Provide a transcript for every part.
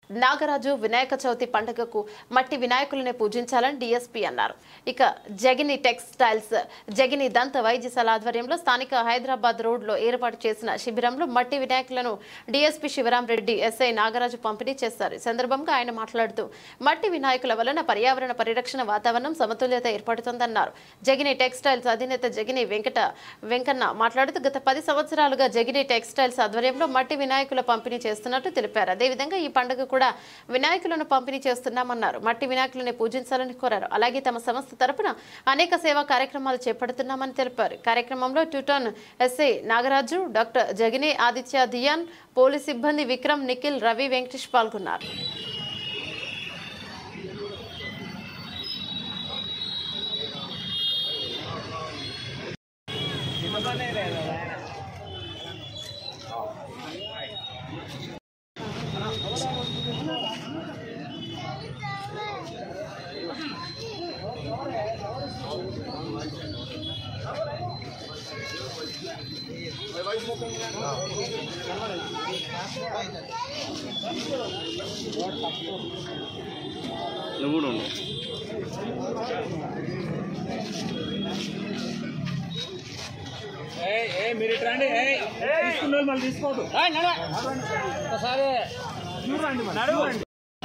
నాగరాజు వినాయక చవితి పండుగకు మట్టి వినాయకులనే పూజించాలని డీఎస్పీ అన్నారు ఇక జగిని టెక్స్టైల్స్ జగిని దంత వైద్యశాల ఆధ్వర్యంలో స్థానిక హైదరాబాద్ రోడ్లో ఏర్పాటు చేసిన శిబిరంలో మట్టి వినాయకులను డీఎస్పీ శివరాం రెడ్డి ఎస్ఐ నాగరాజు పంపిణీ చేశారు ఈ సందర్భంగా ఆయన మాట్లాడుతూ మట్టి వినాయకుల వలన పర్యావరణ పరిరక్షణ వాతావరణం సమతుల్యత ఏర్పడుతుందన్నారు జగిని టెక్స్టైల్స్ అధినేత జగిని వెంకట వెంకన్న మాట్లాడుతూ గత పది సంవత్సరాలుగా జగిని టెక్స్టైల్స్ ఆధ్వర్యంలో మట్టి వినాయకుల పంపిణీ చేస్తున్నట్టు తెలిపారు అదేవిధంగా ఈ పండుగ కూడా వినాయకులను పంపిణీ చేస్తున్నామన్నారు మట్టి వినాయకులని పూజించాలని కోరారు అలాగే తమ సంస్థ తరపున అనేక సేవా కార్యక్రమాలు చేపడుతున్నామని తెలిపారు కార్యక్రమంలో ట్యూటన్ SI Nagaraju doctor Jagini Aditya Dhyan police సిబ్బంది విక్రమ్ నిఖిల్ రవి వెంకటేష్ పాల్గొన్నారు నువ్వు కూడా ఉండు మీరు ఇటు రండి ఏయ్, తీసుకున్న వాళ్ళు మళ్ళీ తీసుకోవద్దు ఒకసారి నడవండి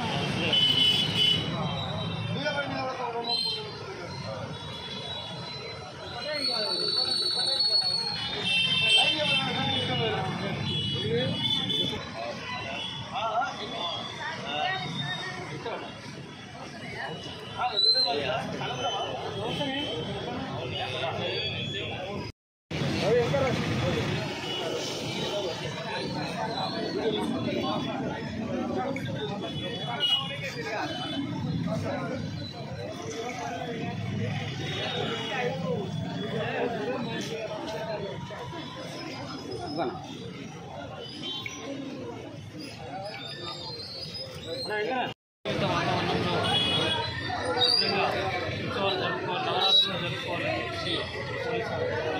వాతావరణంలో ముఖ్యంగా ఉత్సవాలు జరుపుకోవాలి నవరాత్రులు జరుపుకోవాలని చెప్పేసి పోలీసు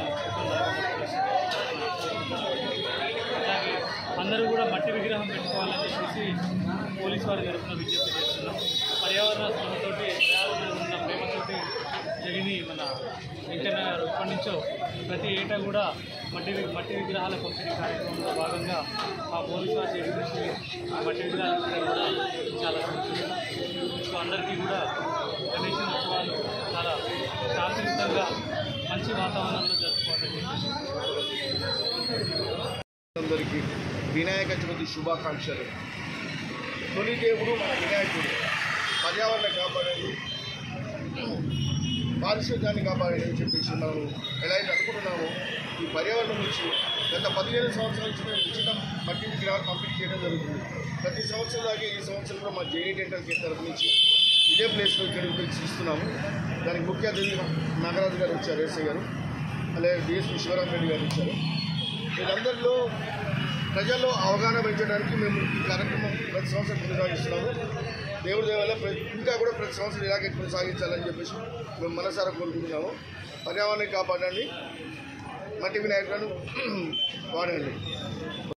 అలాగే అందరూ కూడా మట్టి విగ్రహం పెట్టుకోవాలని చెప్పేసి పోలీసు వారి తరఫున విజ్ఞప్తి చేస్తున్నాం పర్యావరణ శ్రమతోటి పర్యావరణ ఉన్న ప్రేమతోటి జగిని మన వెంకన్న గారు ఇప్పటి నుంచో ప్రతి ఏటా కూడా మట్టి వి- మట్టి విగ్రహాల పంపిణీ కార్యక్రమంలో భాగంగా ఆ పోలీసు వారి చేసి మట్టి విగ్రహాలు పెట్టడం కూడా చాలా సంతోషం సో అందరికీ కూడా గణేష్ ఉత్సవాలు చాలా శాంతియుతంగా మంచి వాతావరణంలో జరుపుకోవాలని చెప్పేసి అందరికీ వినాయక చవితి శుభాకాంక్షలు తొలి దేవుడు మన వినాయకుడు పర్యావరణ కాపాడండి పారిశుద్ధ్యాన్ని కాపాడండి అని చెప్పేసి మనం ఎలా అయితే అనుకుంటున్నామో ఈ పర్యావరణం నుంచి గత పదిహేను సంవత్సరాల నుంచి మేము ఉచిత మట్టి విగ్రహాలు పంపిణీ చేయడం జరుగుతుంది ప్రతి సంవత్సరం దాకా ఈ సంవత్సరం కూడా మా జేడీ డెంటల్ కేర్ తరఫు నుంచి ఇదే ప్లేస్లో ఇక్కడ ఇస్తున్నాము దానికి ముఖ్య అతిథి నాగరాజు గారు వచ్చారు ఎస్ఐ గారు అలాగే డిఎస్పీ శివరాం రెడ్డి గారు వచ్చారు వీళ్ళందరిలో ప్రజల్లో అవగాహన పెంచడానికి మేము ఈ కార్యక్రమం ప్రతి సంవత్సరం కొనసాగిస్తున్నాము దేవుడి దయ వల్ల ప్ర- ఇంకా కూడా ప్రతి సంవత్సరం ఇలాగే కొనసాగించాలని చెప్పేసి మేము మనసారా కోరుకుంటున్నాము పర్యావరణాన్ని కాపాడండి మట్టి వినాయకులను వాడండి